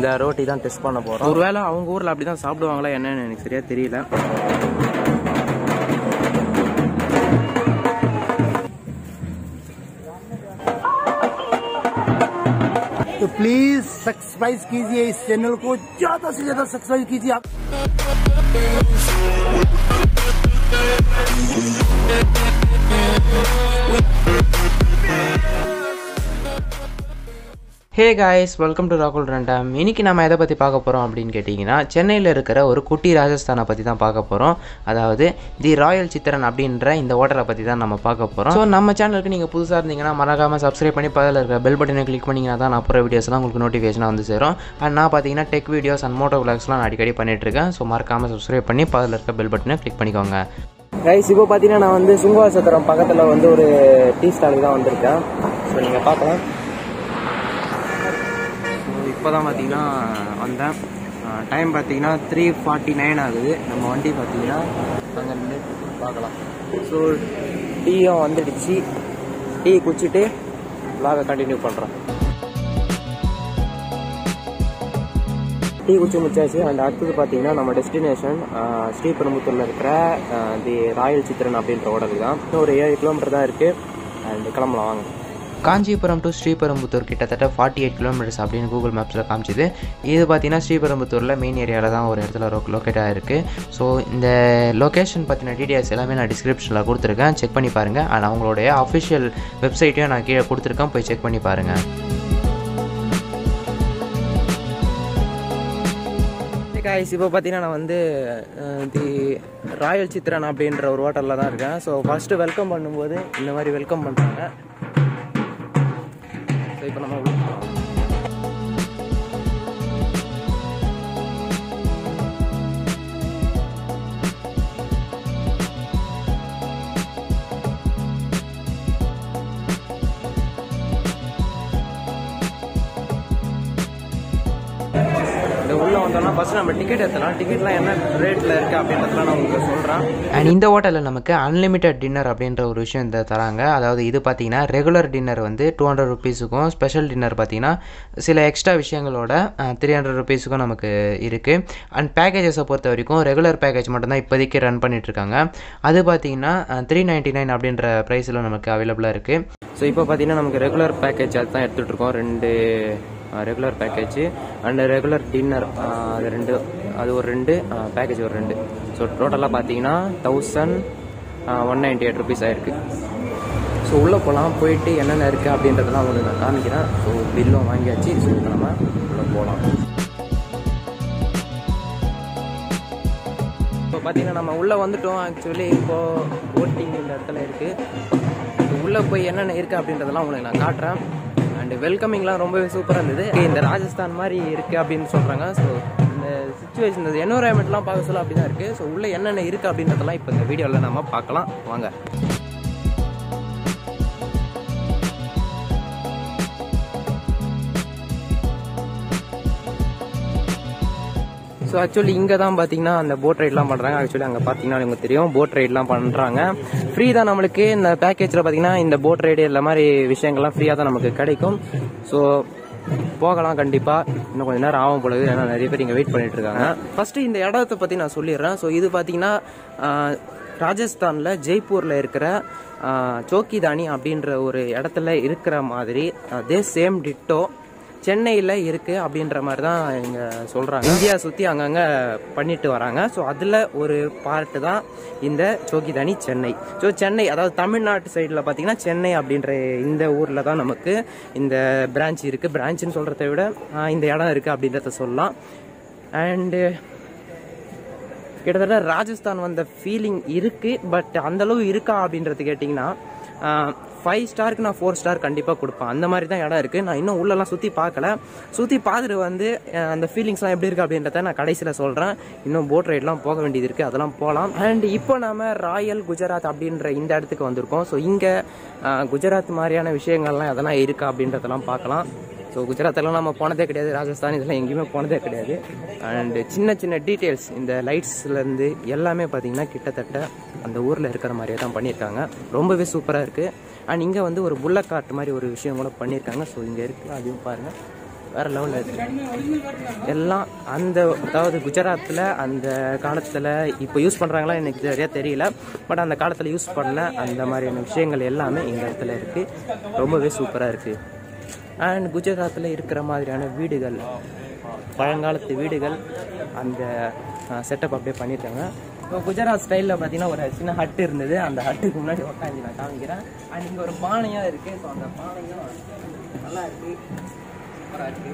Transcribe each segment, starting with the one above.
இந்த ரோட்டி தான் டெஸ்ட் பண்ண போகிறோம் ஒருவேளை அவங்க ஊரில் அப்படி தான் சாப்பிடுவாங்களா என்னன்னு எனக்கு சரியா தெரியல तो प्लीज सब्सक्राइब कीजिए इस चैनल को ज्यादा से ज्यादा सब्सक्राइब कीजिए आप ஹே காய்ஸ் வெல்கம் டு ராகுல் ரண்டம் இன்னைக்கு நம்ம எதை பற்றி பார்க்க போகிறோம் அப்படின்னு கேட்டிங்கன்னா சென்னையில் இருக்கிற ஒரு குட்டி ராஜஸ்தானை பற்றி தான் பார்க்க போகிறோம் அதாவது தி ராயல் சித்திரன் அப்படின்ற இந்த ஹோட்டலை பற்றி தான் நம்ம பார்க்க போகிறோம் ஸோ நம்ம சேனலுக்கு நீங்கள் புதுசாக இருந்தீங்கன்னா மறக்காமல் சப்ஸ்கிரைப் பண்ணி பக்கத்தில் இருக்கிற பெல் பட்டனை கிளிக் பண்ணிங்கன்னா தான் நான் போகிற வீடியோஸ்லாம் உங்களுக்கு நோட்டிஃபிகேஷனாக வந்து சேரும் அண்ட் நான் பார்த்தீங்கன்னா டெக் வீடியோஸ் அண்ட் மோட்டோ விளாக்ஸ்லாம் நான் அடிக்கடி பண்ணிட்டு இருக்கேன் ஸோ மறக்காமல் சப்ஸ்கிரைப் பண்ணி பக்கத்தில் இருக்க பெல் பட்டனை கிளிக் பண்ணிக்கோங்க ரைஸ் இப்போ பார்த்தீங்கன்னா நான் வந்து சுங்குவாசத்திரம் பக்கத்தில் வந்து ஒரு டீ ஸ்டாலுக்கு தான் வந்திருக்கேன் ஸோ நீங்கள் பார்க்கலாம் இப்போ தான் பார்த்தீங்கன்னா வந்தேன் டைம் பார்த்தீங்கன்னா த்ரீ ஃபார்ட்டி நைன் ஆகுது நம்ம வண்டி பார்த்தீங்கன்னா அங்கே நின்று பார்க்கலாம் ஸோ டீயும் வந்துடுச்சு டீ குடிச்சிட்டு vlog-அ கண்டினியூ பண்ணுறோம் டீ குச்சி முடிச்சாச்சு அண்ட் அடுத்தது பார்த்தீங்கன்னா நம்ம டெஸ்டினேஷன் ஸ்ரீபெரும்புத்தூரில் இருக்கிற அஹ், தி ராயல் சித்திரன் அப்படின்ற ஹோட்டலுக்கு தான் இன்னும் ஒரு ஏழு கிலோமீட்டர் தான் இருக்குது அண்ட் கிளம்பலாம் வாங்க காஞ்சிபுரம் டு ஸ்ரீபெரும்புத்தூர் கிட்டத்தட்ட ஃபார்ட்டி எயிட் கிலோமீட்டர்ஸ் அப்படின்னு கூகுள் மேப்ஸில் காமிச்சுது இது பார்த்தீங்கன்னா ஸ்ரீபெரும்புத்தூரில் மெயின் ஏரியாவில் தான் ஒரு இடத்துல லொக்கேட் ஆகிருக்கு ஸோ இந்த லொக்கேஷன் பற்றின டீட்டெயில்ஸ் எல்லாமே நான் டிஸ்கிரிப்ஷனில் கொடுத்துருக்கேன் செக் பண்ணி பாருங்கள் அண்ட் அவங்களுடைய அஃபிஷியல் வெப்சைட்டையும் நான் கீழே கொடுத்துருக்கேன் போய் செக் பண்ணி பாருங்கள் காய்ஸ் இப்போ பார்த்தீங்கன்னா நான் வந்து அஹ், தி ராயல் சித்ரன் அப்படின்ற ஒரு ஹோட்டலில் தான் இருக்கேன் ஸோ ஃபஸ்ட்டு வெல்கம் பண்ணும்போது இந்த மாதிரி வெல்கம் பண்ணுறாங்க ஸோ இப்போ நம்ம உள்ள போலாம். இந்த உள்ள வந்தோம்னா ஃபர்ஸ்ட் நம்ம டிக்கெட் எடுத்தலாம் டிக்கெட்லாம் என்ன ரேட்டில் இருக்குது அப்படின்றதெல்லாம் நான் உங்களுக்கு சொல்கிறேன் அண்ட் இந்த ஹோட்டலில் நமக்கு அன்லிமிட்டெட் டின்னர் அப்படின்ற ஒரு விஷயம் இந்த தராங்க அதாவது இது பார்த்தீங்கன்னா ரெகுலர் டின்னர் வந்து டூ ஹண்ட்ரட் ருபீஸுக்கும் ஸ்பெஷல் டின்னர் பார்த்தீங்கன்னா சில எக்ஸ்ட்ரா விஷயங்களோட த்ரீ ஹண்ட்ரட் ருபீஸுக்கும் நமக்கு இருக்குது அண்ட் பேக்கேஜஸை பொறுத்த வரைக்கும் ரெகுலர் பேக்கேஜ் மட்டும்தான் இப்போதைக்கு ரன் பண்ணிகிட்ருக்காங்க அது பார்த்தீங்கன்னா த்ரீ நைன்ட்டி நைன் அப்படின்ற ப்ரைஸில் நமக்கு அவைலபிளாக இருக்குது ஸோ இப்போ பார்த்தீங்கன்னா நமக்கு ரெகுலர் பேக்கேஜ் அதுதான் எடுத்துகிட்டு இருக்கோம் ரெண்டு regular package and regular dinner அது ரெண்டு அது ஒரு ரெண்டு பேக்கேஜ் ஒரு ரெண்டு ஸோ டோட்டலாக பார்த்தீங்கன்னா thousand one ninety eight rupees ஆயிருக்கு ஸோ உள்ளே போகலாம் போயிட்டு என்னென்ன இருக்குது அப்படின்றதெல்லாம் உங்களுக்கு நான் காமிக்கிறேன் ஸோ பில்லும் வாங்கியாச்சு ஸோ இப்போ நம்ம உள்ளே போகலாம் இப்போ பார்த்தீங்கன்னா நம்ம உள்ளே வந்துட்டோம் ஆக்சுவலி இப்போது ஓட்டிங் இந்த இடத்துல இருக்குது உள்ளே போய் என்னென்ன இருக்குது அப்படின்றதெல்லாம் உங்களுக்கு நான் காட்டுறேன் அண்ட் வெல்கமிங்லாம் ரொம்பவே சூப்பராக இருந்தது இந்த ராஜஸ்தான் மாதிரி இருக்குது அப்படின்னு சொல்கிறாங்க ஸோ இந்த சுச்சுவேஷன் இந்த என்வரான்மெண்ட்லாம் பார்க்க சொல்ல அப்படி தான் இருக்குது ஸோ உள்ளே என்னென்ன இருக்குது அப்படின்றதெல்லாம் இப்போ இந்த வீடியோவில் நம்ம பார்க்கலாம் வாங்க ஸோ ஆக்சுவலி இங்கே தான் பார்த்தீங்கன்னா அந்த போட் ரைட்லாம் பண்ணுறாங்க ஆக்சுவலி அங்கே பார்த்தீங்கன்னா உங்களுக்கு தெரியும் போட் ரைட்லாம் பண்ணுறாங்க ஃப்ரீ தான் நம்மளுக்கு இந்த பேக்கேஜில் பார்த்தீங்கன்னா இந்த போட் ரைடு இந்த மாதிரி விஷயங்கள்லாம் ஃப்ரீயாக தான் நமக்கு கிடைக்கும் ஸோ போகலாம் கண்டிப்பாக இன்னும் கொஞ்ச நேரம் ஆகும் பொழுது ஏன்னா நிறைய பேர் இங்கே வெயிட் பண்ணிட்டு இருக்காங்க ஃபர்ஸ்ட் இந்த இடத்த பற்றி நான் சொல்லிடுறேன் ஸோ இது பார்த்தீங்கன்னா ஆஹ், ராஜஸ்தானில் ஜெய்ப்பூரில் இருக்கிற ஆஹ், சோக்கிதானி அப்படின்ற ஒரு இடத்துல இருக்கிற மாதிரி அதே சேம் டிட்டோ சென்னையில் இருக்குது அப்படின்ற மாதிரி தான் இங்கே சொல்கிறாங்க இந்தியா சுற்றி அங்கங்கே பண்ணிட்டு வராங்க ஸோ அதில் ஒரு பார்ட்டு தான் இந்த சோக்கிதானி சென்னை ஸோ சென்னை அதாவது தமிழ்நாட்டு சைடில் பார்த்தீங்கன்னா சென்னை அப்படின்ற இந்த ஊரில் தான் நமக்கு இந்த பிரான்ச் இருக்குது பிரான்ச்சுன்னு சொல்கிறத விட ஆஹ், இந்த இடம் இருக்குது அப்படின்றத சொல்லலாம் அண்டு கிட்டத்தட்ட ராஜஸ்தான் வந்த ஃபீலிங் இருக்கு பட் அந்த அளவு இருக்கா அப்படின்றது கேட்டிங்கன்னா ஃபைவ் ஸ்டாருக்கு நான் ஃபோர் ஸ்டார் கண்டிப்பாக கொடுப்பேன் அந்த மாதிரி தான் இடம் இருக்குது நான் இன்னும் உள்ளெல்லாம் சுற்றி பார்க்கல சுற்றி பார்த்துட்டு வந்து அஹ், அந்த ஃபீலிங்ஸ்லாம் எப்படி இருக்குது அப்படின்றத நான் கடைசியில் சொல்கிறேன் இன்னும் போட் ரைட்லாம் போக வேண்டியது இருக்குது அதெல்லாம் போகலாம் அண்ட் இப்போ நாம ராயல் குஜராத் அப்படின்ற இந்த இடத்துக்கு வந்திருக்கோம் ஸோ இங்கே குஜராத் மாதிரியான விஷயங்கள்லாம் எதனா இருக்கா அப்படின்றதெல்லாம் பார்க்கலாம் ஸோ குஜராத்தெல்லாம் நம்ம போனதே கிடையாது ராஜஸ்தான் இதெல்லாம் எங்கேயுமே போனதே கிடையாது அண்ட் சின்ன சின்ன டீட்டெயில்ஸ் இந்த லைட்ஸ்லேருந்து எல்லாமே பார்த்தீங்கன்னா கிட்டத்தட்ட அந்த ஊரில் இருக்கிற மாதிரியே தான் பண்ணியிருக்காங்க ரொம்பவே சூப்பராக இருக்குது அண்ட் இங்கே வந்து ஒரு புல்லட் கார்ட் மாதிரி ஒரு விஷயம் கூட பண்ணியிருக்காங்க ஸோ இங்கே இருக்குது அதையும் பாருங்கள் வேற லெவலில் இருக்கு எல்லாம் அந்த அதாவது குஜராத்தில் அந்த காலத்தில் இப்போ யூஸ் பண்ணுறாங்களா எனக்கு சரியா தெரியல பட் அந்த காலத்தில் யூஸ் பண்ண அந்த மாதிரியான விஷயங்கள் எல்லாமே இந்த இடத்துல இருக்குது ரொம்பவே சூப்பராக இருக்குது அண்ட் குஜராத்தில் இருக்கிற மாதிரியான வீடுகள் பழங்காலத்து வீடுகள் அந்த செட்டப் அப்படியே பண்ணியிருக்காங்க இப்போ குஜராத் ஸ்டைலில் பார்த்தீங்கன்னா ஒரு சின்ன ஹட் இருந்தது அந்த ஹட்டுக்கு முன்னாடி உட்காந்து நான் காமிக்கிறேன் அண்ட் இங்கே ஒரு பானையாக இருக்குது ஸோ அந்த பானையும் நல்லா இருக்கு சூப்பராக இருக்கு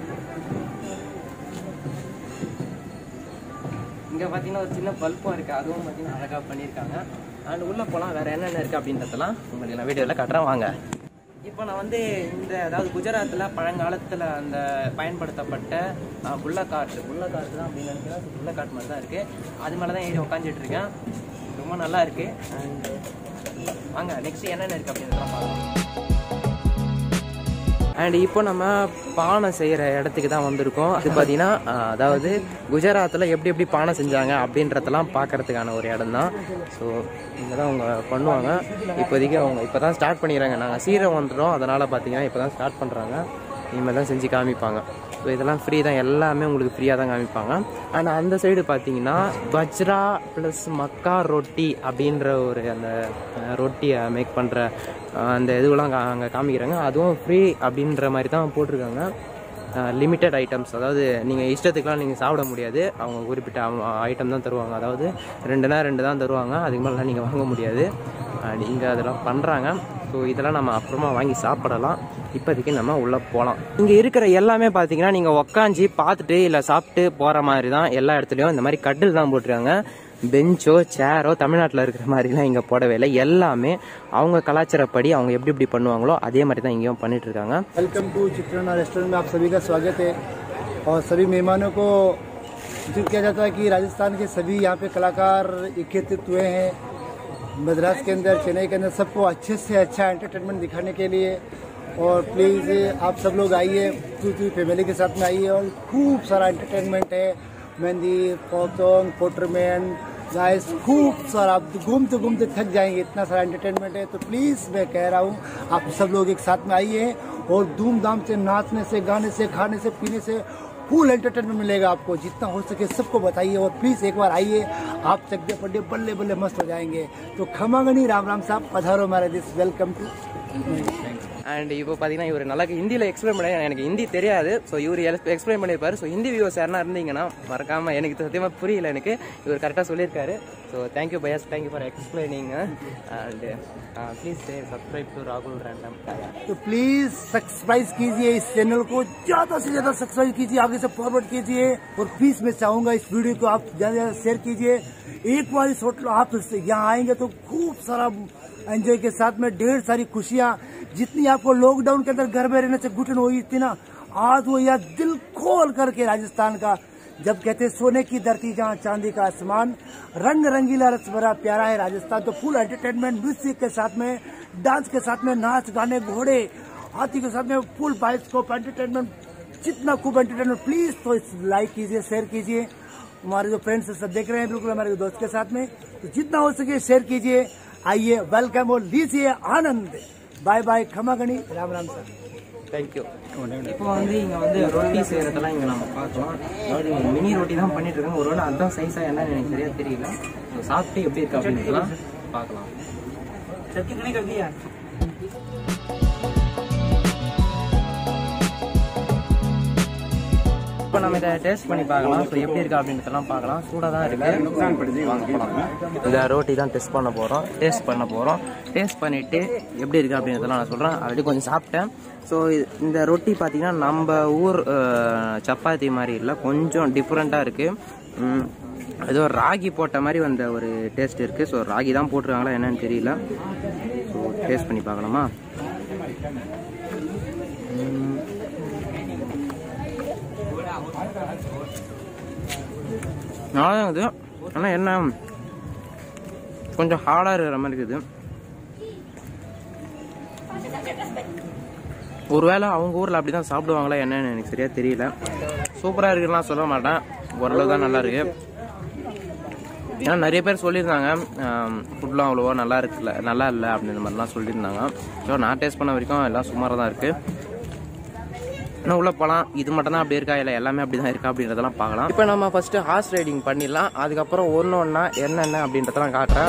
இங்கே பார்த்தீங்கன்னா ஒரு சின்ன பல்பும் இருக்குது அதுவும் பார்த்தீங்கன்னா அழகாக பண்ணியிருக்காங்க அண்ட் உள்ளே போகலாம் வேறு என்னென்ன இருக்குது அப்படின்றதெல்லாம் உங்களுக்கு நான் வீடியோவில் காட்டுறேன் வாங்க இப்போ நான் வந்து இந்த அதாவது குஜராத்தில் பழங்காலத்தில் அந்த பயன்படுத்தப்பட்ட அஹ், புல்லக்காட்டு புல்லக்காட்டு தான் அப்படின்னு நினைக்கிறேன் புல்லக்காட்டு மாதிரி தான் இருக்குது அது மேலே தான் ஏறி உக்காந்துட்டு இருக்கேன் ரொம்ப நல்லா இருக்கு And வாங்க நெக்ஸ்ட் என்னென்ன இருக்குது அப்படின்றதெல்லாம் பார்க்கலாம் அண்ட் இப்போ நம்ம பானை செய்கிற இடத்துக்கு தான் வந்திருக்கோம் அது பார்த்தீங்கன்னா அஹ், அதாவது குஜராத்தில் எப்படி எப்படி பானை செஞ்சாங்க அப்படின்றதெல்லாம் பார்க்கறதுக்கான ஒரு இடம் தான் ஸோ இங்கே தான் அவங்க பண்ணுவாங்க இப்போதைக்கு அவங்க இப்போ தான் ஸ்டார்ட் பண்ணிடுறாங்க நாங்கள் சீரம் வந்துட்டோம் அதனால் பார்த்தீங்கன்னா இப்போ தான் ஸ்டார்ட் பண்ணுறாங்க இனிமேல் தான் செஞ்சு காமிப்பாங்க ஸோ இதெல்லாம் ஃப்ரீ தான் எல்லாமே உங்களுக்கு ஃப்ரீயாக தான் காமிப்பாங்க அண்ட் அந்த சைடு பார்த்தீங்கன்னா பஜ்ரா ப்ளஸ் மக்கா ரொட்டி அப்படின்ற ஒரு அந்த ரொட்டியை மேக் பண்ணுற அந்த இதுவெல்லாம் அங்கே காமிக்கிறாங்க அதுவும் ஃப்ரீ அப்படின்ற மாதிரி தான் போட்டிருக்காங்க லிமிட்டட் ஐட்டம்ஸ் அதாவது நீங்கள் இஷ்டத்துக்குலாம் நீங்கள் சாப்பிட முடியாது அவங்க குறிப்பிட்ட ஐட்டம் தான் தருவாங்க அதாவது ரெண்டுனா ரெண்டு தான் தருவாங்க அதுக்கு மேலாம் நீங்கள் வாங்க முடியாது அண்ட் இங்கே அதெல்லாம் பண்ணுறாங்க ஸோ இதெல்லாம் நம்ம அப்புறமா வாங்கி சாப்பிடலாம் இப்போதைக்கு நம்ம உள்ளே போகலாம் இங்கே இருக்கிற எல்லாமே பார்த்தீங்கன்னா நீங்கள் உக்காஞ்சி பார்த்துட்டு இல்லை சாப்பிட்டு போகிற மாதிரி தான் எல்லா இடத்துலையும் இந்த மாதிரி கட்டில் தான் போட்டிருக்காங்க பெஞ்சோ சேரோ தமிழ்நாட்டில் இருக்கிற மாதிரிலாம் இங்கே போடவே இல்லை எல்லாமே அவங்க கலாச்சாரப்படி அவங்க எப்படி எப்படி பண்ணுவாங்களோ அதே மாதிரி தான் இங்கேயும் பண்ணிட்டு இருக்காங்க वेलकम टू चित्रना रेस्टोरेंट में आप सभी का स्वागत है और सभी मेहमानों को सूचित किया जाता है कि राजस्थान के सभी यहाँ पे कलाकार एकत्रित हुए हैं मद्रास के अंदर चेन्नई के अंदर सबको अच्छे से अच्छा एंटरटेनमेंट दिखाने के लिए और प्लीज़ आप सब लोग आइए पूरी फैमिली के साथ में आइए और खूब सारा एंटरटेनमेंट है मेहंदी पोतोंग पोटरमैन गाइस खूब सारा आप घूमते घूमते थक जाएंगे इतना सारा एंटरटेनमेंट है तो प्लीज़ मैं कह रहा हूँ आप सब लोग एक साथ में आइए और धूमधाम से नाचने से गाने से खाने से पीने से फुल एंटरटेनमेंट मिलेगा आपको जितना हो सके सबको बताइए और प्लीज़ एक बार आइए आप चकदे पड्डे बल्ले बल्ले मस्त हो जाएंगे तो खमागनी राम राम साहब पधारो मारा दिस वेलकम टू அண்ட் இப்போ பார்த்தீங்கன்னா இவர் நல்லா ஹிந்தியில் எக்ஸ்பிளைன் பண்ண எனக்கு ஹிந்தி தெரியாது ஸோ இவர் எக்ஸ்பிளைன் பண்ணியிருப்பாரு ஸோ ஹிந்தி வியூவர்ஸ் யாரா இருந்தீங்கன்னா மறக்காம எனக்கு சத்தியமாக புரியல எனக்கு இவர் கரெக்டாக சொல்லியிருக்காரு ஸோ தேங்க்யூ பயாஸ் thank you for explaining and please subscribe to ராகுல் ரேண்டம் तो प्लीज सब्सक्राइब कीजिए इस चैनल को ज्यादा से ज्यादा सब्सक्राइब कीजिए आगे से फॉरवर्ड कीजिए और प्लीज मैं चाहूंगा इस वीडियो को आप ज्यादा ज्यादा शेयर कीजिए एक बार इस होटल आप यहाँ आएंगे तो खूब सारा एंजॉय के साथ में ढेर सारी खुशियाँ जितनी आपको लॉकडाउन के अंदर घर में रहने से घुटन हुई थी ना आज वो यह दिल खोल करके राजस्थान का जब कहते सोने की धरती जहाँ चांदी का आसमान रंग रंगीला रस भरा प्यारा है राजस्थान तो फुल एंटरटेनमेंट म्यूजिक के साथ में डांस के साथ में नाच गाने घोड़े हाथी के साथ में फुल बाइस्कोप एंटरटेनमेंट जितना खूब एंटरटेनमेंट प्लीज तो इस लाइक कीजिए शेयर कीजिए हमारे जो फ्रेंड्स सब देख रहे हैं बिल्कुल हमारे दोस्त के साथ में तो जितना हो सके शेयर कीजिए आइए वेलकम और लीजिए आनंद बाय बाय खमा गणी राम राम सर தேங்க்யூ இப்போ வந்து இங்கே வந்து ரொட்டி செய்கிறதெல்லாம் இங்கே நம்ம பார்த்தோம் அதாவது மினி ரொட்டி தான் பண்ணிட்டு இருக்காங்க ஒருவேளை அதுதான் சைஸாக என்னன்னு எனக்கு சரியா தெரியல ஸோ சாப்பிட்டு எப்படி இருக்கு அப்படின்றதெல்லாம் பார்க்கலாம் இப்போ நம்ம இதை டேஸ்ட் பண்ணி பார்க்கலாம் ஸோ எப்படி இருக்கு அப்படின்றதெல்லாம் பார்க்கலாம் சூடாக தான் இருக்கு வாங்க போலாம் இந்த ரோட்டி தான் டெஸ்ட் பண்ண போகிறோம் டேஸ்ட் பண்ண போகிறோம் டேஸ்ட் பண்ணிட்டு எப்படி இருக்கு அப்படின்றதெல்லாம் நான் சொல்கிறேன் ஆல்ரெடி கொஞ்சம் சாப்பிட்டேன் ஸோ இந்த ரொட்டி பார்த்தீங்கன்னா நம்ம ஊர் அஹ், சப்பாத்தி மாதிரி இல்லை கொஞ்சம் டிஃப்ரெண்ட்டாக இருக்குது ஏதோ ராகி போட்ட மாதிரி வந்த ஒரு டேஸ்ட் இருக்குது ஸோ ராகி தான் போட்டிருக்காங்களா என்னன்னு தெரியல ஸோ டேஸ்ட் பண்ணி பார்க்கலாமா ம். நல்லா தான் இருக்குது ஆனால் என்ன கொஞ்சம் ஹார்டாக இருக்கிற மாதிரி இருக்குது ஒருவேளை அவங்க ஊரில் அப்படி தான் சாப்பிடுவாங்களா என்னன்னு எனக்கு சரியா தெரியல சூப்பராக இருக்குலாம் சொல்ல மாட்டேன் ஓரளவு தான் நல்லா இருக்கு ஏன்னா நிறைய பேர் சொல்லியிருந்தாங்க ஃபுட்லாம் அவ்வளோவா நல்லா இருக்குல்ல நல்லா இல்லை அப்படின்ற மாதிரிலாம் சொல்லியிருந்தாங்க ஸோ நான் டேஸ்ட் பண்ண வரைக்கும் எல்லாம் சுமாராக தான் இருக்குது இன்னும் உள்ள போகலாம் இது மட்டும் தான் அப்படி இருக்கா இல்லை எல்லாமே அப்படி தான் இருக்கா அப்படின்றதெல்லாம் பார்க்கலாம் இப்போ நம்ம ஃபர்ஸ்ட் ஹார்ஸ் ரைடிங் பண்ணிடலாம் அதுக்கப்புறம் ஒன்று ஒன்றா என்னென்ன அப்படின்றதெல்லாம் காட்டுறேன்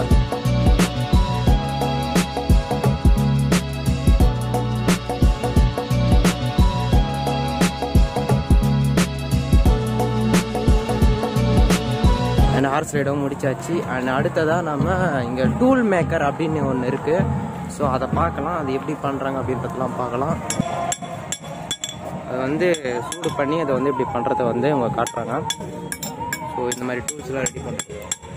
அண்ட் ஹார்ஸ் ரைடும் முடிச்சாச்சு அண்ட் அடுத்ததாக நம்ம இங்கே டூல் மேக்கர் அப்படின்னு ஒன்று இருக்குது ஸோ அதை பார்க்கலாம் அது எப்படி பண்ணுறாங்க அப்படின்றதெல்லாம் பார்க்கலாம் அது வந்து சூடு பண்ணி அதை வந்து இப்படி பண்ணுறத வந்து இவங்க காட்டுறாங்க ஸோ இந்த மாதிரி டூல்ஸ்லாம் ரெடி பண்ணுறது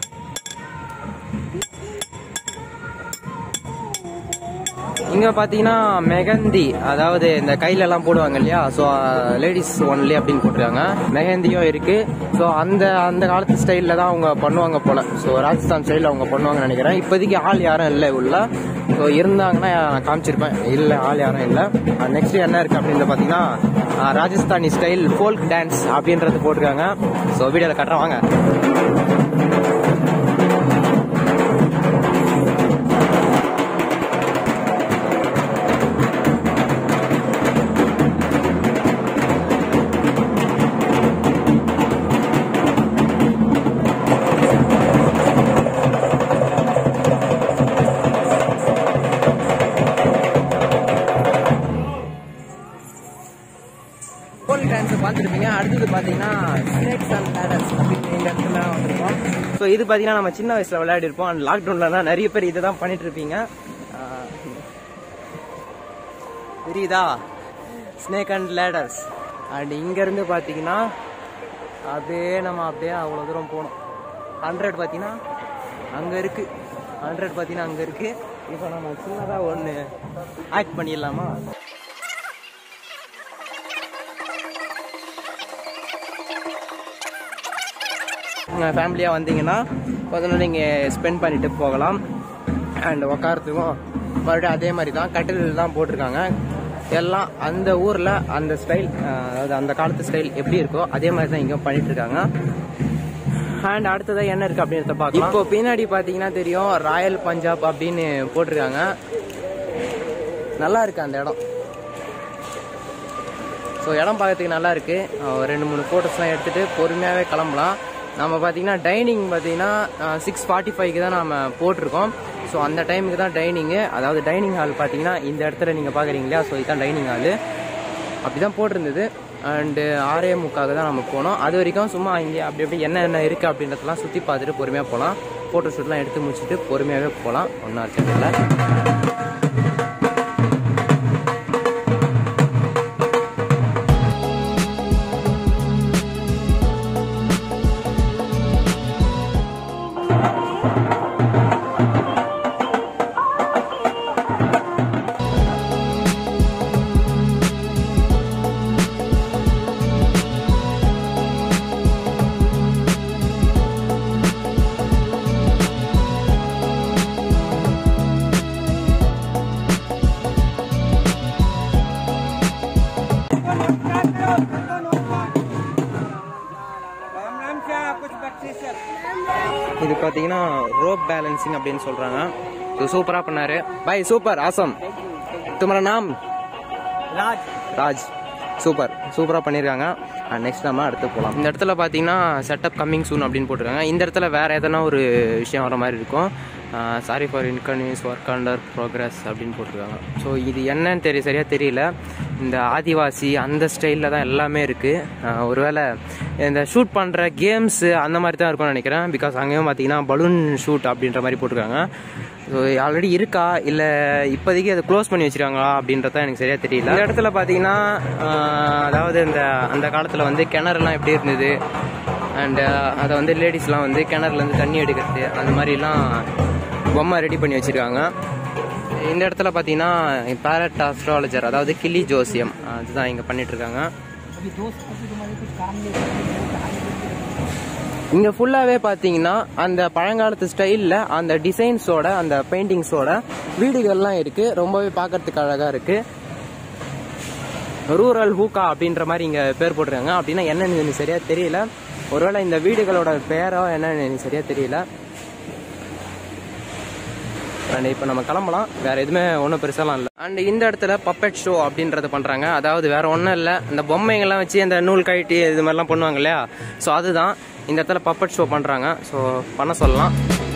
இங்க பாத்தீங்கன்னா மெகந்தி அதாவது இந்த கையில எல்லாம் போடுவாங்க இல்லையா ஸோ லேடிஸ் ஒன்லி அப்படின்னு போட்டிருக்காங்க மெஹந்தியும் இருக்கு ஸோ அந்த அந்த காலத்து ஸ்டைல்ல தான் அவங்க பண்ணுவாங்க போல ஸோ ராஜஸ்தான் ஸ்டைலில் அவங்க பண்ணுவாங்கன்னு நினைக்கிறேன் இப்போதைக்கு ஆள் யாரும் இல்லை உள்ள ஸோ இருந்தாங்கன்னா நான் காமிச்சிருப்பேன் இல்லை ஆள் யாரும் இல்லை நெக்ஸ்ட் என்ன இருக்கு அப்படின்னு பாத்தீங்கன்னா ah, Rajasthani style folk dance அப்படின்றது போட்டிருக்காங்க ஸோ வீடியோவில் கட்டுறேன் வாங்க ஃபோல் டான்ஸ் பார்த்துருப்பீங்க அடுத்தது பார்த்தீங்கன்னா ஸ்னேக்ஸ் அண்ட் லேடர்ஸ் அப்படின்னு இந்த இடத்துல வந்திருக்கோம் ஸோ இது பார்த்தீங்கன்னா நம்ம சின்ன வயசில் விளையாடி இருப்போம் அண்ட் லாக்டவுனில் தான் நிறைய பேர் இதை தான் பண்ணிட்டு இருப்பீங்க ஆஹ், தெரியுதா ஸ்னேக் அண்ட் லேடர்ஸ் அண்ட் இங்கேருந்து பார்த்தீங்கன்னா அப்படியே நம்ம அப்படியே அவ்வளோ தூரம் போகணும் ஹண்ட்ரட் பார்த்தீங்கன்னா அங்கே இருக்கு ஹண்ட்ரட் பார்த்தீங்கன்னா அங்கே இருக்கு இப்போ நம்ம சின்னதாக ஒன்று ஆக்ட் பண்ணிடலாமா உங்கள் ஃபேமிலியாக வந்தீங்கன்னா கொஞ்ச நேரம் நீங்கள் ஸ்பெண்ட் பண்ணிட்டு போகலாம் அண்ட் உக்காரத்துக்கும் மறுபடியும் அதே மாதிரி தான் கட்டில் தான் போட்டிருக்காங்க எல்லாம் அந்த ஊரில் அந்த ஸ்டைல் அதாவது அந்த காலத்து ஸ்டைல் எப்படி இருக்கோ அதே மாதிரி தான் இங்கே பண்ணிட்டு இருக்காங்க அண்ட் அடுத்ததா என்ன இருக்கு அப்படின்றத பார்க்கலாம் இப்போ பின்னாடி பார்த்தீங்கன்னா தெரியும் ராயல் பஞ்சாப் அப்படின்னு போட்டிருக்காங்க நல்லா இருக்கு அந்த இடம் ஸோ இடம் பார்க்கறதுக்கு நல்லா இருக்கு அஹ் ரெண்டு மூணு ஃபோட்டோஸ்லாம் எடுத்துட்டு பொறுமையாகவே கிளம்பலாம் நம்ம பார்த்தீங்கன்னா டைனிங் பார்த்தீங்கன்னா சிக்ஸ் ஃபார்ட்டி ஃபைவ்க்கு தான் நம்ம போட்டிருக்கோம் ஸோ அந்த டைமுக்கு தான் டைனிங்கு அதாவது டைனிங் ஹால் பார்த்தீங்கன்னா இந்த இடத்துல நீங்கள் பார்க்குறீங்க இல்லையா ஸோ இதுதான் டைனிங் ஹாலு அப்படி தான் போட்டிருந்தது அண்டு ஆரே முக்காக தான் நம்ம போனோம் அது வரைக்கும் சும்மா இங்கே அப்படி அப்படி என்ன என்ன இருக்குது அப்படின்றதெல்லாம் சுற்றி பார்த்துட்டு பொறுமையாக போகலாம் ஃபோட்டோ ஷூட்லாம் எடுத்து முடிச்சுட்டு பொறுமையாகவே போகலாம் ஒன்றும் அர்ச்சனை இல்லை இது பார்த்தீங்கன்னா ரோப் பேலன்சிங் அப்படின்னு சொல்றாங்க இது சூப்பரா பண்ணாரு பை சூப்பர் ஆசம் துமரா நாம் ராஜ் ராஜ் சூப்பர் சூப்பரா பண்ணிருக்காங்க நெக்ஸ்ட் நம்ம அடுத்து போகலாம் இந்த இடத்துல பார்த்தீங்கன்னா செட்டப் கம்மிங் சூன் அப்படின்னு போட்டிருக்காங்க இந்த இடத்துல வேற எதனா ஒரு விஷயம் வர மாதிரி இருக்கும் sorry for inconvenience work under progress அப்படின்னு போட்டிருக்காங்க ஸோ இது என்னன்னு தெரிய சரியா தெரியல இந்த ஆதிவாசி அந்த ஸ்டைலில் தான் எல்லாமே இருக்குது ஒருவேளை இந்த ஷூட் பண்ணுற கேம்ஸு அந்த மாதிரி தான் இருக்கும்னு நினைக்கிறேன் பிகாஸ் அங்கேயும் பார்த்தீங்கன்னா பலூன் ஷூட் அப்படின்ற மாதிரி போட்டிருக்காங்க ஸோ ஆல்ரெடி இருக்கா இல்லை இப்போதைக்கு அதை க்ளோஸ் பண்ணி வச்சிருக்காங்களா அப்படின்றத எனக்கு சரியாக தெரியல இந்த இடத்துல பார்த்தீங்கன்னா ஆஹ், அதாவது இந்த அந்த காலத்தில் வந்து கிணறுலாம் எப்படி இருந்தது அண்டு அதை வந்து லேடிஸ்லாம் வந்து கிணறுலேருந்து தண்ணி எடுக்கிறது அந்த மாதிரிலாம் பொம்மை ரெடி பண்ணி வச்சுருக்காங்க இந்த இடத்துல பார்த்தீங்கன்னா பேரட் ஆஸ்ட்ராலஜர் அதாவது கிளி ஜோசியம் அதுதான் இங்கே பண்ணிட்டு இருக்காங்க இங்க ஃபுல்லாவே பாத்தீங்கன்னா அந்த பழங்காலத்து ஸ்டைல்ல அந்த டிசைன்ஸோட அந்த பெயிண்டிங்ஸோட வீடுகள்லாம் இருக்கு ரொம்பவே பார்க்கறதுக்கு அழகா இருக்கு ரூரல் ஹூக்கா அப்படின்ற மாதிரி இங்க பேர் போட்டிருக்காங்க அப்படின்னா என்னன்னு எனக்கு சரியா தெரியல ஒருவேளை இந்த வீடுகளோட பேரோ என்னன்னு எனக்கு சரியா தெரியல அண்ட் இப்போ நம்ம கிளம்பலாம் வேற எதுவுமே ஒன்றும் பெருசாலாம் இல்லை அண்ட் இந்த இடத்துல பப்பெட் ஷோ அப்படின்றத பண்ணுறாங்க அதாவது வேற ஒன்றும் இல்லை இந்த பொம்மைங்கள்லாம் வச்சு அந்த நூல் கழட்டி இது மாதிரிலாம் பண்ணுவாங்க இல்லையா ஸோ அதுதான் இந்த இடத்துல பப்பெட் ஷோ பண்ணுறாங்க ஸோ பண்ண சொல்லலாம்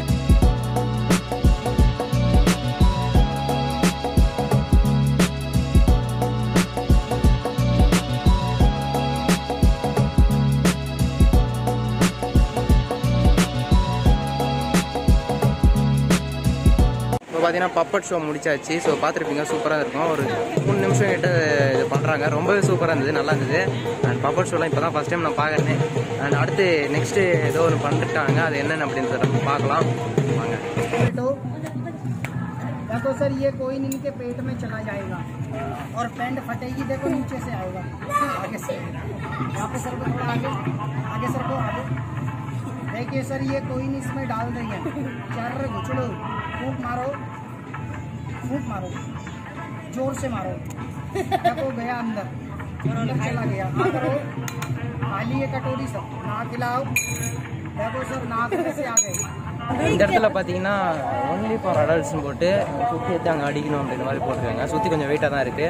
இப்போ பார்த்தீங்கன்னா பப்பட் ஷோ முடிச்சாச்சு ஸோ பார்த்துருப்பீங்க சூப்பராக இருக்கும் ஒரு மூணு நிமிஷம் கிட்ட இது பண்ணுறாங்க ரொம்பவே சூப்பராக இருந்தது நல்லா இருந்தது அண்ட் பப்பட் ஷோலாம் இப்போ தான் ஃபஸ்ட் டைம் நான் பார்க்குறேன் அண்ட் அடுத்து நெக்ஸ்ட்டு ஏதோ ஒன்று பண்ணிருக்காங்க அது என்னென்னு அப்படின்றத நம்ம பார்க்கலாம் வாங்க तो या तो सर ये कोई नहीं के पेट में चला जाएगा और पैंट फटेगी देखो नीचे से आएगा आगे से यहाँ पे सर को थोड़ा आगे आगे सर को आगे देखिए सर ये कोई नहीं इसमें डाल रही है चल घुचड़ो फूक मारो फूक मारो जोर से मारो देखो गया अंदर अंदर चला गया हाँ करो खाली ये कटोरी सब नाक खिलाओ देखो सर नाक में से आ गए இந்த இடத்துல பார்த்தீங்கன்னா ஒன்லி ஃபார் அடல்ட்ஸ்னு போட்டு சுற்றி எடுத்து அங்கே அடிக்கணும் அப்படின்ற மாதிரி போட்டிருக்காங்க சுற்றி கொஞ்சம் வெயிட்டாக தான் இருக்குது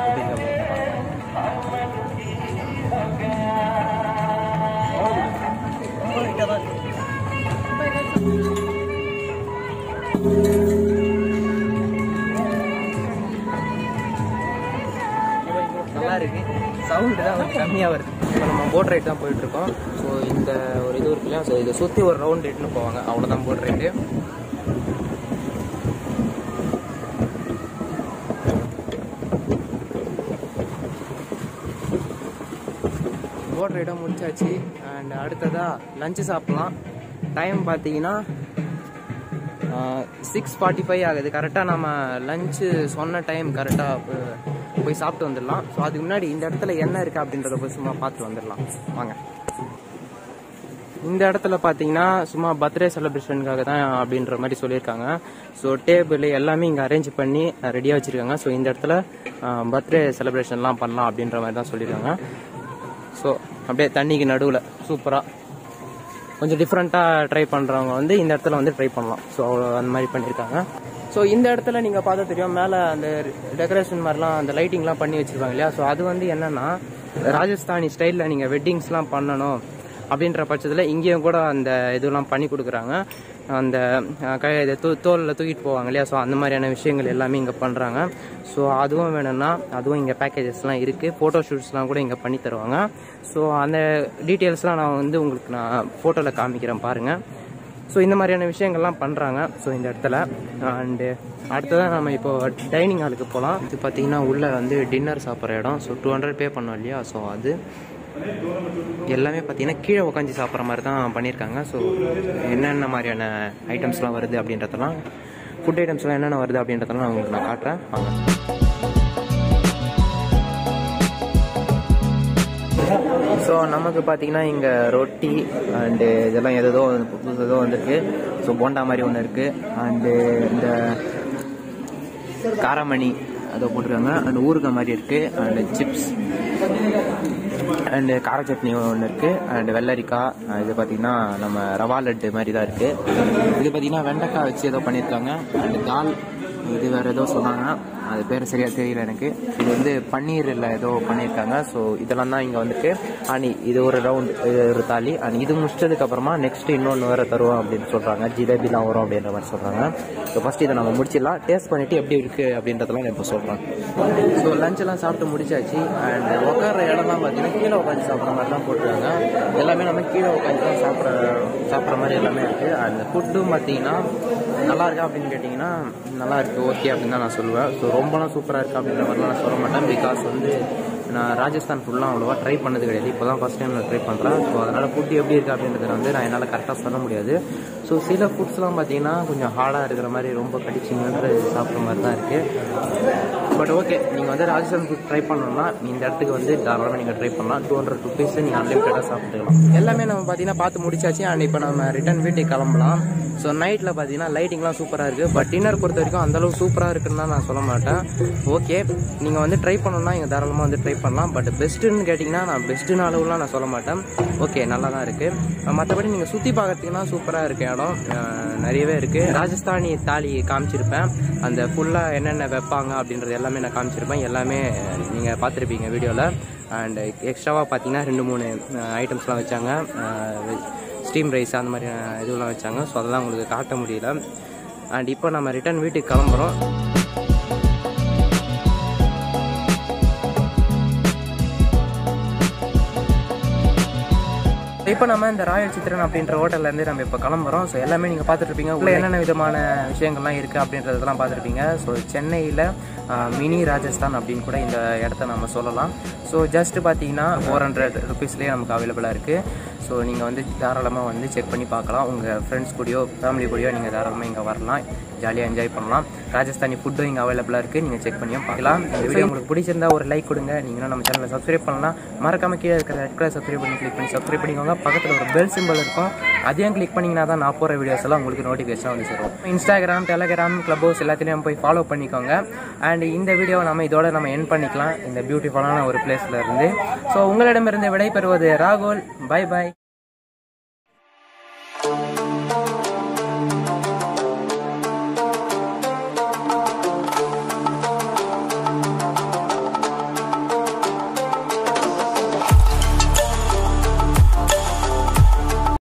நல்லா இருக்கு சவுண்டு தான் கொஞ்சம் கம்மியாக வருது இப்போ நம்ம போட் ரைட் தான் போயிட்டு இருக்கோம் ஸோ இந்த ஒரு இது இருக்கு இல்லையா ஸோ இதை சுற்றி ஒரு ரவுண்ட் ரைட்னு போவாங்க அவ்வளோதான் போட் ரைட்டு போட் ரைடும் முடிச்சாச்சு அண்ட் அடுத்ததாக லஞ்சு சாப்பிட்லாம் டைம் பார்த்தீங்கன்னா சிக்ஸ் ஃபார்ட்டி ஃபைவ் ஆகுது கரெக்டாக நம்ம லஞ்சு சொன்ன டைம் கரெக்டாக போய் சாப்பிட்டு வந்துடலாம் ஸோ அதுக்கு முன்னாடி இந்த இடத்துல என்ன இருக்குது அப்படின்றத போய் சும்மா பார்த்து வந்துடலாம் வாங்க இந்த இடத்துல பார்த்தீங்கன்னா சும்மா பர்த்டே செலிப்ரேஷனுக்காக தான் அப்படின்ற மாதிரி சொல்லியிருக்காங்க ஸோ டேபிள் எல்லாமே இங்கே அரேஞ்ச் பண்ணி ரெடியாக வச்சுருக்காங்க ஸோ இந்த இடத்துல பர்த்டே செலிப்ரேஷன்லாம் பண்ணலாம் அப்படின்ற மாதிரி தான் சொல்லியிருக்காங்க ஸோ அப்படியே தண்ணிக்கு நடுவில் சூப்பராக கொஞ்சம் டிஃப்ரெண்ட்டாக ட்ரை பண்ணுறவங்க வந்து இந்த இடத்துல வந்து ட்ரை பண்ணலாம் ஸோ அவ்வளோ அந்த மாதிரி பண்ணியிருக்காங்க ஸோ இந்த இடத்துல நீங்கள் பார்த்தா தெரியும் மேலே அந்த டெக்கரேஷன் மாதிரிலாம் அந்த லைட்டிங்லாம் பண்ணி வச்சிருப்பாங்க இல்லையா ஸோ அது வந்து என்னன்னா ராஜஸ்தானி ஸ்டைலில் நீங்கள் வெட்டிங்ஸ்லாம் பண்ணணும் அப்படின்ற பட்சத்தில் இங்கேயும் கூட அந்த இதெல்லாம் பண்ணி கொடுக்குறாங்க அந்த அஹ், கை இதை தூ தோலில் தூக்கிட்டு போவாங்க இல்லையா ஸோ அந்த மாதிரியான விஷயங்கள் எல்லாமே இங்கே பண்ணுறாங்க ஸோ அதுவும் வேணும்னா அதுவும் இங்கே பேக்கேஜஸ்லாம் இருக்குது ஃபோட்டோ ஷூட்ஸ்லாம் கூட இங்கே பண்ணி தருவாங்க ஸோ அந்த டீட்டெயில்ஸ்லாம் நான் வந்து உங்களுக்கு நான் ஃபோட்டோவில் காமிக்கிறேன் பாருங்கள் ஸோ இந்த மாதிரியான விஷயங்கள்லாம் பண்ணுறாங்க ஸோ இந்த இடத்துல அண்டு அடுத்ததான் நம்ம இப்போ டைனிங் ஹாலுக்கு போகலாம் இது பார்த்தீங்கன்னா உள்ளே வந்து டின்னர் சாப்பிட்ற இடம் ஸோ டூ ஹண்ட்ரட் பே பண்ணோம் இல்லையா ஸோ அது எல்லாமே பார்த்தீங்கன்னா கீழே உட்காந்து சாப்பிட்ற மாதிரி தான் பண்ணியிருக்காங்க ஸோ என்னென்ன மாதிரியான ஐட்டம்ஸ்லாம் வருது அப்படின்றதெல்லாம் ஃபுட் ஐட்டம்ஸ்லாம் என்னென்ன வருது அப்படின்றதெல்லாம் நான் உங்களுக்கு நான் காட்டுறேன் வாங்க ஸோ நமக்கு பார்த்தீங்கன்னா இங்கே ரொட்டி அண்டு இதெல்லாம் எதோ புதுசு ஏதோ வந்திருக்கு ஸோ போண்டா மாதிரி ஒன்று இருக்குது அண்டு இந்த காராமணி அதை போட்டிருக்காங்க அண்ட் ஊறுகாய் மாதிரி இருக்குது அண்டு சிப்ஸ் அண்டு கார சட்னி ஒன்று இருக்குது அண்டு வெள்ளரிக்காய் அஹ் இது பார்த்தீங்கன்னா நம்ம ரவா லட்டு மாதிரி தான் இருக்குது இது பார்த்தீங்கன்னா வெண்டைக்காய் வச்சு ஏதோ பண்ணியிருக்காங்க அண்டு தால் இது வேறு ஏதோ சொன்னாங்க அது பேர் சரியாக தெரியல எனக்கு இது வந்து பன்னீரில் ஏதோ பண்ணியிருக்காங்க ஸோ இதெல்லாம் தான் இங்கே வந்துட்டு அணி இது ஒரு ரவுண்ட் இது ஒரு தாலி அண்ட் இது முடிச்சதுக்கு அப்புறமா நெக்ஸ்ட் இன்னொன்று வேறு தருவோம் அப்படின்னு சொல்கிறாங்க ஜிலேபிலாம் வரும் அப்படின்ற மாதிரி சொல்கிறாங்க ஸோ ஃபஸ்ட் இதை நம்ம முடிச்சிடலாம் டேஸ்ட் பண்ணிவிட்டு எப்படி இருக்குது அப்படின்றதெல்லாம் நான் இப்போ சொல்கிறேன் ஸோ லஞ்செல்லாம் சாப்பிட்டு முடிச்சாச்சு அண்ட் உட்கார இடம்லாம் பார்த்தீங்கன்னா கீழே உட்காந்து சாப்பிட்ற மாதிரிலாம் போட்டுருக்காங்க எல்லாமே நம்ம கீழே உட்காந்து தான் சாப்பிட்ற சாப்பிட்ற மாதிரி எல்லாமே இருக்குது அந்த ஃபுட்டும் பார்த்தீங்கன்னா நல்லா இருக்கா அப்படின்னு கேட்டிங்கன்னா நல்லா இருக்கு ஓகே அப்படின்னு தான் நான் சொல்லுவேன் ஸோ ரொம்பலாம் சூப்பராக இருக்கு அப்படின்ற மாதிரிலாம் நான் சொல்ல மாட்டேன் பிகாஸ் வந்து நான் ராஜஸ்தான் ஃபுட்லாம் அவ்வளோவா ட்ரை பண்ணது கிடையாது இப்போ தான் ஃபஸ்ட் டைம் நான் ட்ரை பண்ணுறேன் ஸோ அதனால் ஃபுட் எப்படி இருக்குது அப்படின்றத வந்து நான் என்னால் கரெக்டாக சொல்ல முடியாது ஸோ சில ஃபுட்ஸ்லாம் பார்த்தீங்கன்னா கொஞ்சம் ஹார்டாக இருக்கிற மாதிரி ரொம்ப கடிச்சிங்கன்ற சாப்பிட்ற மாதிரி தான் இருக்குது பட் ஓகே நீங்கள் வந்து ராஜஸ்தான் ஃபுட் ட்ரை பண்ணணும்னா இந்த இடத்துக்கு வந்து தாராளமாக நீங்கள் ட்ரை பண்ணலாம் டூ ஹண்ட்ரட் ருபீஸ் நீங்கள் அன்லிமிட்டடாக சாப்பிட்டுக்கலாம் எல்லாமே நம்ம பார்த்தீங்கன்னா பார்த்து முடிச்சாச்சு அண்ட் இப்போ நம்ம ரிட்டர்ன் வீட்டுக்கு கிளம்பலாம் ஸோ நைட்டில் பார்த்தீங்கன்னா லைட்டிங்லாம் சூப்பராக இருக்குது பட் டின்னர் பொறுத்த வரைக்கும் அந்தளவு சூப்பராக இருக்குன்னு தான் நான் சொல்ல மாட்டேன் ஓகே நீங்கள் வந்து ட்ரை பண்ணணும்னா நீங்கள் தாராளமாக வந்து ட்ரை பண்ணலாம் பட் பெஸ்ட்டுன்னு கேட்டிங்கன்னா நான் பெஸ்ட்டுன்னு அளவுலாம் நான் சொல்ல மாட்டேன் ஓகே நல்லா தான் இருக்குது மற்றபடி நீங்கள் சுற்றி பார்க்கறதுக்குனா சூப்பராக இருக்கு இடம் இடம் அஹ், நிறையவே இருக்கு ராஜஸ்தானி தாலி காமிச்சிருப்பேன் அந்த ஃபுல்லாக என்னென்ன வைப்பாங்க அப்படின்றது எல்லாமே நான் காமிச்சிருப்பேன் எல்லாமே நீங்கள் பார்த்துருப்பீங்க வீடியோவில் அண்ட் எக்ஸ்ட்ராவாக பார்த்தீங்கன்னா ரெண்டு மூணு ஐட்டம்ஸ்லாம் வச்சாங்க ஸ்டீம் ரைஸ் அந்த மாதிரி அஹ், இதுவெல்லாம் வச்சாங்க ஸோ அதெல்லாம் உங்களுக்கு காட்ட முடியல அண்ட் இப்போ நம்ம ரிட்டர்ன் வீட்டுக்கு கிளம்புறோம் இப்போ நம்ம இந்த ராயல் சித்திரன் அப்படின்ற ஹோட்டல்ல இருந்து நம்ம இப்போ கிளம்புறோம் ஸோ எல்லாமே நீங்கள் பார்த்துட்டு இருப்பீங்க உள்ள என்னென்ன விதமான விஷயங்கள்லாம் இருக்குது அப்படின்றதெல்லாம் பார்த்துருப்பீங்க ஸோ சென்னையில் மினி ராஜஸ்தான் அப்படின்னு கூட இந்த இடத்த நம்ம சொல்லலாம் ஸோ ஜஸ்ட் பார்த்தீங்கன்னா ஃபோர் ஹண்ட்ரட் ருபீஸ்லேயே நமக்கு அவைலபிளாக இருக்குது ஸோ நீங்கள் வந்து தாராளமாக வந்து செக் பண்ணி பார்க்கலாம் உங்கள் ஃப்ரெண்ட்ஸ் கூடயோ ஃபேமிலி கூடயோ நீங்கள் தாராளமாக இங்கே வரலாம் ஜாலியாக என்ஜாய் பண்ணலாம் ராஜஸ்தானி ஃபுட்டும் இங்கே அவைலபிளாக இருக்குது நீங்கள் செக் பண்ணியும் பார்க்கலாம் இந்த வீடியோ உங்களுக்கு பிடிச்சிருந்தா ஒரு லைக் கொடுங்க நீங்கள் நம்ம சேனலை சப்ஸ்கிரைப் பண்ணலாம் மறக்காம கீழே இருக்கிற ரெட் கலர் சப்ஸ்கிரைப் பண்ணி கிளிக் பண்ணி சப்ஸ்கிரைப் பண்ணிக்கோங்க பக்கத்தில் ஒரு பெல் சிம்பிள் இருக்கும் அதையும் கிளிக் பண்ணிங்கன்னா தான் நான் போகிற வீடியோஸ் எல்லாம் உங்களுக்கு நோட்டிஃபிகேஷன் வந்து சேரும் இன்ஸ்டாகிராம் டெலகிராம் கிளப் ஹவுஸ் எல்லாத்துலேயும் போய் ஃபாலோ பண்ணிக்கோங்க அண்ட் இந்த வீடியோவை நம்ம இதோட நம்ம என் பண்ணிக்கலாம் இந்த பியூட்டிஃபுல்லான ஒரு பிளேஸில் இருந்து ஸோ உங்களிடமிருந்து விடைபெறுவது ராகுல் பை பை